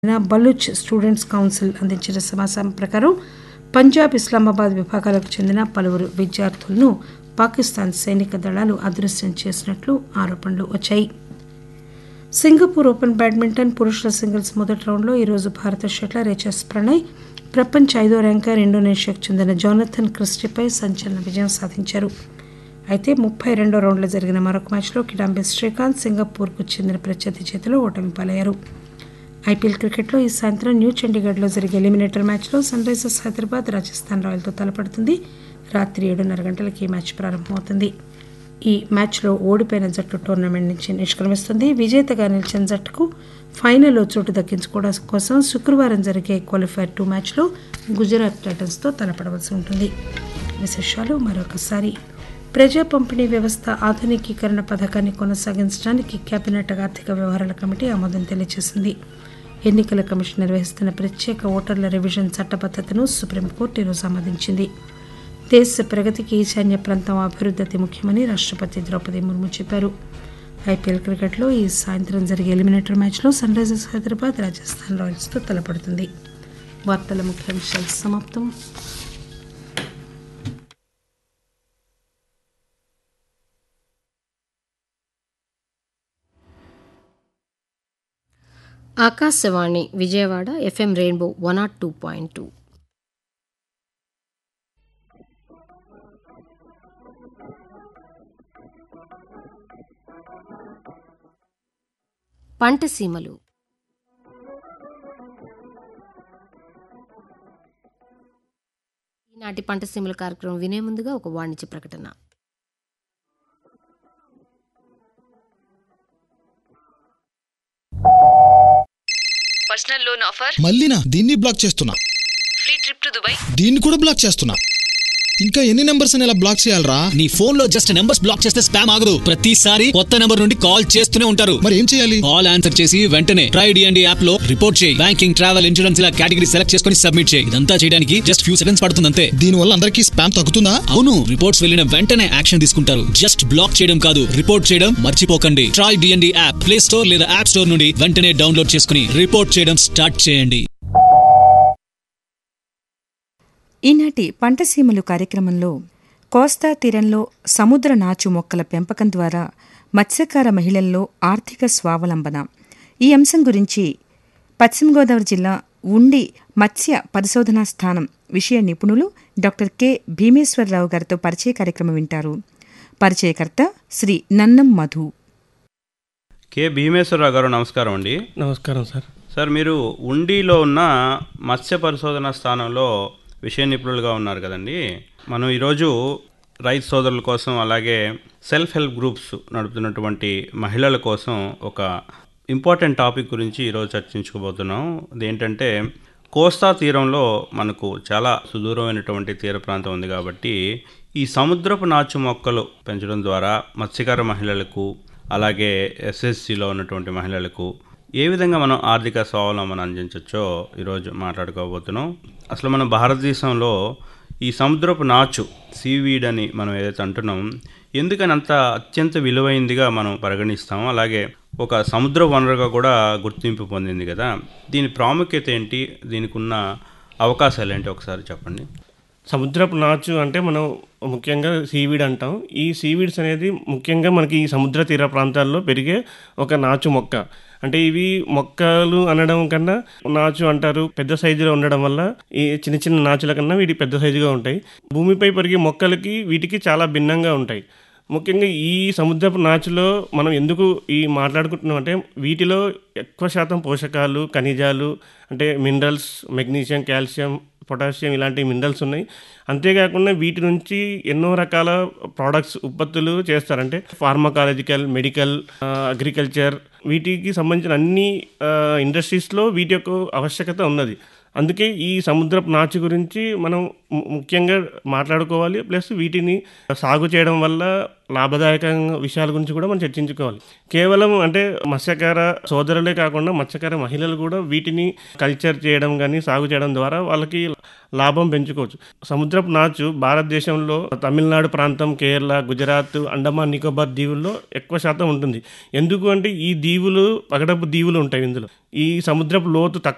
Baloch students council అందించిన సమాచారం ప్రకారం పంజాబ్ ఇస్లామాబాద్ విభాగాలకు చెందిన పలువురు విద్యార్థులను పాకిస్తాన్ సైనిక దళాలు అదృశ్యం చేసినట్లు ఆరోపణలు వచ్చాయి సింగపూర్ ఓపెన్ బ్యాడ్మింటన్ పురుషుల సింగిల్స్ మొదటి రౌండ్లో ఈరోజు భారత షట్లర్ హెచ్ఎస్ ప్రణయ్ ప్రపంచ ఐదో ర్యాంకర్ ఇండోనేషియాకు చెందిన జోనథన్ క్రిస్టిపై సంచలన విజయం సాధించారు అయితే ముప్పై రెండో రౌండ్లో జరిగిన మరొక మ్యాచ్లో కిడాంబి శ్రీకాంత్ సింగపూర్కు చెందిన ప్రత్యర్థి చేతిలో ఓటమి పాలయ్యారు ఐపీఎల్ క్రికెట్లో ఈ సాయంత్రం న్యూ చండీగఢ్లో జరిగే ఎలిమినేటర్ మ్యాచ్లో సన్ రైజర్స్ హైదరాబాద్ రాజస్థాన్ రాయల్తో తలపడుతుంది రాత్రి ఏడున్నర గంటలకు ఈ మ్యాచ్ ప్రారంభమవుతుంది ఈ మ్యాచ్లో ఓడిపోయిన జట్టు టోర్నమెంట్ నుంచి నిష్క్రమిస్తుంది విజేతగా నిలిచిన జట్టుకు ఫైనల్లో చోటు దక్కించుకోవడం కోసం శుక్రవారం జరిగే క్వాలిఫైర్ టూ మ్యాచ్లో గుజరాత్ టైటన్స్తో తలపడవలసి ఉంటుంది విశేషాలు మరొకసారి ప్రజా పంపిణీ వ్యవస్థ ఆధునికీకరణ పథకాన్ని కొనసాగించడానికి కేబినెట్ ఆర్థిక వ్యవహారాల కమిటీ ఆమోదం తెలియజేసింది ఎన్నికల కమిషన్ నిర్వహిస్తున్న ప్రత్యేక ఓటర్ల రివిజన్ చట్టబద్దతను సుప్రీంకోర్టు ఈరోజు ఆమోదించింది దేశ ప్రగతికి ఈశాన్య ప్రాంతం అభివృద్ధి అతి ముఖ్యమని రాష్ట్రపతి ద్రౌపది ముర్ము చెప్పారు ఐపీఎల్ క్రికెట్లో ఈ సాయంత్రం జరిగే ఎలిమినేటర్ మ్యాచ్లో సన్ రైజర్స్ హైదరాబాద్ రాజస్థాన్ రాయల్స్తో తలపడుతుంది వార్తల ముఖ్యాంశాలు సమాప్తం Akashvani Vijayawada FM rainbow one nought two point two పంటసీమలు ఈనాటి పంటసీమల కార్యక్రమం వినే ముందుగా ఒక వాణిజ్య ప్రకటన పర్సనల్ లోన్ ఆఫర్ మళ్ళీనా దీన్ని బ్లాక్ చేస్తున్నా ఫ్రీ ట్రిప్ టు దుబాయ్ దీన్ని కూడా బ్లాక్ చేస్తున్నా ఇంకా ఎన్ని నెంబర్స్ అని ఇలా బ్లాక్ చేయాలరా నీ ఫోన్ లో జస్ట్ నెంబర్స్ బ్లాక్ చేస్తే స్పామ్ ఆగదు ప్రతిసారి కొత్త నెంబర్ నుండి కాల్ చేస్తూనే ఉంటారు మరి ఏం చేయాలి కాల్ ఆన్సర్ చేసి వెంటనే ట్రై డిఎండి యాప్ లో రిపోర్ట్ చేయి బ్యాంకింగ్ ట్రావెల్ ఇన్సూరెన్స్ ఇలా కేటగిరీ సెలెక్ట్ చేసుకుని సబ్మిట్ చేయి ఇదంతా చేయడానికి జస్ట్ ఫ్యూ సెకండ్స్ పడుతుంది అంతే దీని వల్ల అందరికీ స్పామ్ తగ్గుతుందా అవును రిపోర్ట్స్ వెళ్ళిన వెంటనే యాక్షన్ తీసుకుంటారు జస్ట్ బ్లాక్ చేయడం కాదు రిపోర్ట్ చేయడం మర్చిపోకండి TRAI DND app play store లేదా యాప్ స్టోర్ నుండి వెంటనే డౌన్లోడ్ చేసుకుని రిపోర్ట్ చేయడం స్టార్ట్ చేయండి ఈనాటి పంటసీమలు కార్యక్రమంలో కోస్తా తీరంలో సముద్ర నాచు మొక్కల పెంపకం ద్వారా మత్స్యకార మహిళల్లో ఆర్థిక స్వావలంబన ఈ అంశం గురించి పశ్చిమ గోదావరి జిల్లా ఉండి మత్స్య పరిశోధనా స్థానం విషయ నిపుణులు డాక్టర్ కె భీమేశ్వరరావు గారితో పరిచయ కార్యక్రమం వింటారు పరిచయకర్త శ్రీ నన్నం మధు కె భీమేశ్వరరావు గారు నమస్కారం అండి నమస్కారం సార్ సార్ మీరు ఉండిలో ఉన్న మత్స్య పరిశోధన స్థానంలో విషయ నిపుణులుగా ఉన్నారు కదండి మనం ఈరోజు రైతు సోదరుల కోసం అలాగే సెల్ఫ్ హెల్ప్ గ్రూప్స్ నడుపుతున్నటువంటి మహిళల కోసం ఒక ఇంపార్టెంట్ టాపిక్ గురించి ఈరోజు చర్చించుకోబోతున్నాం అదేంటంటే కోస్తా తీరంలో మనకు చాలా సుదూరమైనటువంటి తీర ప్రాంతం ఉంది కాబట్టి ఈ సముద్రపు నాచు మొక్కలు పెంచడం ద్వారా మత్స్యకార మహిళలకు అలాగే ఎస్ఎస్సిలో ఉన్నటువంటి మహిళలకు ఏ విధంగా మనం ఆర్థిక స్వావలంబన అందించవచ్చో ఈరోజు మాట్లాడుకోబోతున్నాం అసలు మన భారతదేశంలో ఈ సముద్రపు నాచు సీవీడ్ అని మనం ఏదైతే అంటున్నాం ఎందుకని అంత అత్యంత విలువైందిగా మనం పరిగణిస్తాం అలాగే ఒక సముద్ర వనరుగా కూడా గుర్తింపు పొందింది కదా దీని ప్రాముఖ్యత ఏంటి దీనికి ఉన్న అవకాశాలు ఏంటి ఒకసారి చెప్పండి సముద్రపు నాచు అంటే మనం ముఖ్యంగా సీవీడ్ అంటాం ఈ సీవీడ్స్ అనేది ముఖ్యంగా మనకి ఈ సముద్ర తీర ప్రాంతాల్లో పెరిగే ఒక నాచు మొక్క అంటే ఇవి మొక్కలు అనడం కన్నా నాచు అంటారు పెద్ద సైజులో ఉండడం వల్ల ఈ చిన్న చిన్న నాచుల కన్నా వీటి పెద్ద సైజుగా ఉంటాయి భూమిపై పెరిగే మొక్కలకి వీటికి చాలా భిన్నంగా ఉంటాయి ముఖ్యంగా ఈ సముద్రపు నాచులో మనం ఎందుకు ఈ మాట్లాడుకుంటున్నాం అంటే వీటిలో ఎక్కువ శాతం పోషకాలు ఖనిజాలు అంటే మినరల్స్ మెగ్నీషియం కాల్షియం పొటాషియం ఇలాంటి మినరల్స్ ఉన్నాయి అంతేకాకుండా వీటి నుంచి ఎన్నో రకాల ప్రోడక్ట్స్ ఉత్పత్తులు చేస్తారంటే ఫార్మకాలజికల్ మెడికల్ అగ్రికల్చర్ వీటికి సంబంధించిన అన్ని ఇండస్ట్రీస్లో వీటి యొక్క ఆవశ్యకత ఉన్నది అందుకే ఈ సముద్రపు నాచు గురించి మనం ము- ముఖ్యంగా మాట్లాడుకోవాలి ప్లస్ వీటిని సాగు చేయడం వల్ల లాభదాయక విషయాల గురించి కూడా మనం చర్చించుకోవాలి కేవలం అంటే మత్స్యకార సోదరులే కాకుండా మత్స్యకార మహిళలు కూడా వీటిని కల్చర్ చేయడం కానీ సాగు చేయడం ద్వారా వాళ్ళకి లాభం పెంచుకోవచ్చు సముద్రపు నాచు భారతదేశంలో తమిళనాడు ప్రాంతం కేరళ గుజరాత్ అండమాన్ నికోబార్ దీవుల్లో ఎక్కువ శాతం ఉంటుంది ఎందుకు అంటే ఈ దీవులు పగడపు దీవులు ఉంటాయి ఇందులో ఈ సముద్రపు లోతు తక్కువ